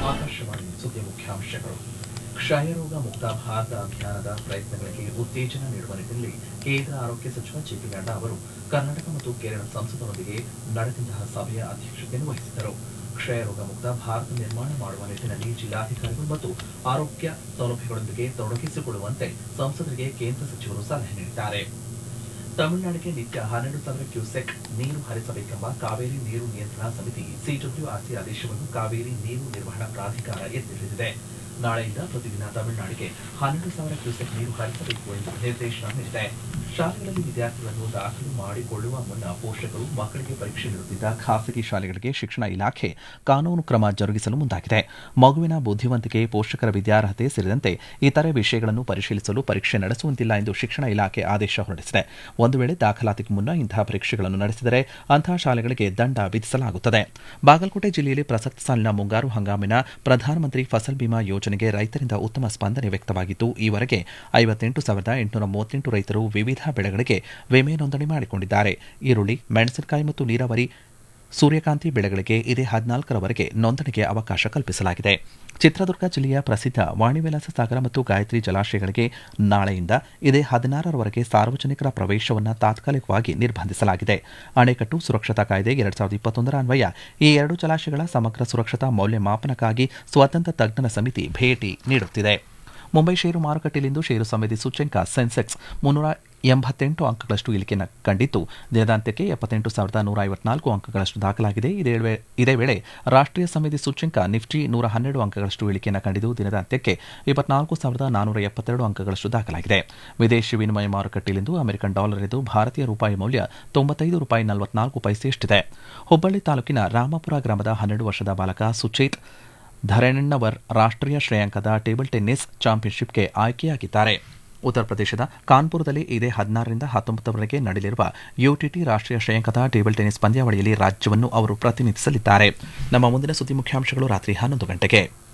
ಆಕಾಶವಾಣಿ ಸುದ್ದಿ ಮುಖ್ಯಾಂಶಗಳು ಕ್ಷಯರೋಗ ಮುಕ್ತ ಭಾರತ ಅಭಿಯಾನದ ಪ್ರಯತ್ನಗಳಿಗೆ ಉತ್ತೇಜನ ನೀಡುವ ನಿಟ್ಟಿನಲ್ಲಿ ಕೇಂದ್ರ ಆರೋಗ್ಯ ಸಚಿವ ಜೆಪಿ ನಡ್ಡಾ ಅವರು ಕರ್ನಾಟಕ ಮತ್ತು ಕೇರಳ ಸಂಸದರೊಂದಿಗೆ ನಡೆದಂತಹ ಸಭೆಯ ಅಧ್ಯಕ್ಷತೆಯನ್ನು ವಹಿಸಿದ್ದರು ಕ್ಷಯರೋಗ ಮುಕ್ತ ಭಾರತ ನಿರ್ಮಾಣ ಮಾಡುವ ನಿಟ್ಟಿನಲ್ಲಿ ಜಿಲ್ಲಾಧಿಕಾರಿಗಳು ಮತ್ತು ಆರೋಗ್ಯ ಸೌಲಭ್ಯಗಳೊಂದಿಗೆ ತೊಡಗಿಸಿಕೊಳ್ಳುವಂತೆ ಸಂಸದರಿಗೆ ಕೇಂದ್ರ ಸಚಿವರು ಸಲಹೆ ನೀಡಿದ್ದಾರೆ ತಮಿಳುನಾಡಿಗೆ ನಿತ್ಯ ಹನ್ನೆರಡು ಸಾವಿರ ಕ್ಯೂಸೆಕ್ ನೀರು ಹರಿಸಬೇಕೆಂಬ ಕಾವೇರಿ ನೀರು ನಿಯಂತ್ರಣ ಸಮಿತಿ ಸಿಡಬ್ಲ್ಯೂಆರ್ಸಿ ಆದೇಶವನ್ನು ಕಾವೇರಿ ನೀರು ನಿರ್ವಹಣಾ ಪ್ರಾಧಿಕಾರ ಎತ್ತಿಹಿಡಿದಿದೆ ನಾಳೆಯಿಂದ ಪ್ರತಿದಿನ ತಮಿಳುನಾಡಿಗೆ ಹನ್ನೆರಡು ಸಾವಿರ ಕ್ಯೂಸೆಕ್ ನೀರು ಹರಿಸಬೇಕು ಎಂದು ನಿರ್ದೇಶನ ನೀಡಿದೆ ಶಾಲೆಗಳಲ್ಲಿ ವಿದ್ಯಾರ್ಥಿಗಳನ್ನು ದಾಖಲು ಮಾಡಿಕೊಳ್ಳುವ ಮುನ್ನ ಪೋಷಕರು ಮಕ್ಕಳಿಗೆ ಪರೀಕ್ಷೆ ನೀಡುತ್ತಿದ್ದ ಖಾಸಗಿ ಶಾಲೆಗಳಿಗೆ ಶಿಕ್ಷಣ ಇಲಾಖೆ ಕಾನೂನು ಕ್ರಮ ಜರುಗಿಸಲು ಮುಂದಾಗಿದೆ ಮಗುವಿನ ಬುದ್ಧಿವಂತಿಕೆ ಪೋಷಕರ ವಿದ್ಯಾರ್ಹತೆ ಸೇರಿದಂತೆ ಇತರೆ ವಿಷಯಗಳನ್ನು ಪರಿಶೀಲಿಸಲು ಪರೀಕ್ಷೆ ನಡೆಸುವಂತಿಲ್ಲ ಎಂದು ಶಿಕ್ಷಣ ಇಲಾಖೆ ಆದೇಶ ಹೊರಡಿಸಿದೆ ಒಂದು ವೇಳೆ ದಾಖಲಾತಿಗೆ ಮುನ್ನ ಇಂತಹ ಪರೀಕ್ಷೆಗಳನ್ನು ನಡೆಸಿದರೆ ಅಂತಹ ಶಾಲೆಗಳಿಗೆ ದಂಡ ವಿಧಿಸಲಾಗುತ್ತದೆ ಬಾಗಲಕೋಟೆ ಜಿಲ್ಲೆಯಲ್ಲಿ ಪ್ರಸಕ್ತ ಸಾಲಿನ ಮುಂಗಾರು ಹಂಗಾಮಿನ ಪ್ರಧಾನಮಂತ್ರಿ ಫಸಲ್ ಬಿಮಾ ಯೋಜನೆಗೆ ರೈತರಿಂದ ಉತ್ತಮ ಸ್ಪಂದನೆ ವ್ಯಕ್ತವಾಗಿದ್ದು ಈವರೆಗೆ ಐವತ್ತೆಂಟು ಸಾವಿರದ ಎಂಟುನೂರ ಮೂವತ್ತೆಂಟು ರೈತರು ವಿವಿಧ ಬೆಳೆಗಳಿಗೆ ವಿಮೆ ನೋಂದಣಿ ಮಾಡಿಕೊಂಡಿದ್ದಾರೆ ಈರುಳ್ಳಿ ಮೆಣಸಿನಕಾಯಿ ಮತ್ತು ನೀರಾವರಿ ಸೂರ್ಯಕಾಂತಿ ಬೆಳೆಗಳಿಗೆ ಇದೇ ಹದಿನಾಲ್ಕರವರೆಗೆ ನೋಂದಣಿಗೆ ಅವಕಾಶ ಕಲ್ಪಿಸಲಾಗಿದೆ ಚಿತ್ರದುರ್ಗ ಜಿಲ್ಲೆಯ ಪ್ರಸಿದ್ಧ ವಾಣಿವಿಲಾಸ ಸಾಗರ ಮತ್ತು ಗಾಯತ್ರಿ ಜಲಾಶಯಗಳಿಗೆ ನಾಳೆಯಿಂದ ಇದೇ ಹದಿನಾರರವರೆಗೆ ಸಾರ್ವಜನಿಕರ ಪ್ರವೇಶವನ್ನು ತಾತ್ಕಾಲಿಕವಾಗಿ ನಿರ್ಬಂಧಿಸಲಾಗಿದೆ ಅಣೆಕಟ್ಟು ಸುರಕ್ಷತಾ ಕಾಯ್ದೆ ಎರಡ್ ಸಾವಿರದ ಇಪ್ಪತ್ತೊಂದರ ಅನ್ವಯ ಈ ಎರಡು ಜಲಾಶಯಗಳ ಸಮಗ್ರ ಸುರಕ್ಷತಾ ಮೌಲ್ಯಮಾಪನಕ್ಕಾಗಿ ಸ್ವತಂತ್ರ ತಜ್ಞರ ಸಮಿತಿ ಭೇಟಿ ನೀಡುತ್ತಿದೆ ಮುಂಬೈ ಷೇರು ಮಾರುಕಟ್ಟೆಯಲ್ಲಿಂದು ಷೇರು ಸಮಿತಿ ಸೂಚ್ಯಂಕ ಸೆನ್ಸೆಕ್ಸ್ ಮುನ್ನೂರ ಎಂಬತ್ತೆಂಟು ಅಂಕಗಳಷ್ಟು ಇಳಿಕೆಯನ್ನು ಕಂಡಿದ್ದು ದಿನದಾಂತ್ಯಕ್ಕೆ ಎಪ್ಪತ್ತೆಂಟು ಸಾವಿರದ ನೂರ ಐವತ್ನಾಲ್ಕು ಅಂಕಗಳಷ್ಟು ದಾಖಲಾಗಿದೆ ಇದೇ ವೇಳೆ ಇದೇ ವೇಳೆ ರಾಷ್ಟ್ರೀಯ ಸಮಿತಿ ಸೂಚ್ಯಂಕ ನಿಫ್ಟಿ ನೂರ ಹನ್ನೆರಡು ಅಂಕಗಳಷ್ಟು ಇಳಿಕೆಯನ್ನು ಕಂಡಿದ್ದು ದಿನದಾಂತ್ಯಕ್ಕೆ ಇಪ್ಪತ್ನಾಲ್ಕು ಸಾವಿರದ ನಾನೂರ ಎಪ್ಪತ್ತೆರಡು ಅಂಕಗಳಷ್ಟು ದಾಖಲಾಗಿದೆ ವಿದೇಶಿ ವಿನಿಮಯ ಮಾರುಕಟ್ಟೆಯಲ್ಲಿಂದು ಅಮೆರಿಕನ್ ಡಾಲರ್ ಎಂದು ಭಾರತೀಯ ರೂಪಾಯಿ ಮೌಲ್ಯ ತೊಂಬತ್ತೈದು ರೂಪಾಯಿ ನಲವತ್ನಾಲ್ಕು ಪೈಸೆಯಷ್ಟಿದೆ ಹುಬ್ಬಳ್ಳಿ ತಾಲೂಕಿನ ರಾಮಪುರ ಗ್ರಾಮದ ಹನ್ನೆರಡು ವರ್ಷದ ಬಾಲಕ ಸುಚೇತ್ ಧರಣಣ್ಣವರ್ ರಾಷ್ಟ್ರೀಯ ಶ್ರೇಯಾಂಕದ ಟೇಬಲ್ ಟೆನ್ನಿಸ್ ಚಾಂಪಿಯನ್ಶಿಪ್ಗೆ ಆಯ್ಕೆಯಾಗಿದ್ದಾರೆ ಉತ್ತರ ಪ್ರದೇಶದ ಕಾನ್ಪುರದಲ್ಲಿ ಇದೇ ಹದಿನಾರರಿಂದ ಹತ್ತೊಂಬತ್ತರವರೆಗೆ ನಡೆಯಲಿರುವ ಯುಟಿಟಿ ರಾಷ್ಟ್ರೀಯ ಶ್ರೇಯಾಂಕದ ಟೇಬಲ್ ಟೆನ್ನಿಸ್ ಪಂದ್ಯಾವಳಿಯಲ್ಲಿ ರಾಜ್ಯವನ್ನು ಅವರು ಪ್ರತಿನಿಧಿಸಲಿದ್ದಾರೆ ನಮ್ಮ ಮುಂದಿನ ಸುದ್ದಿ ಮುಖ್ಯಾಂಶಗಳು ರಾತ್ರಿ ಹನ್ನೊಂದು ಗಂಟೆಗೆ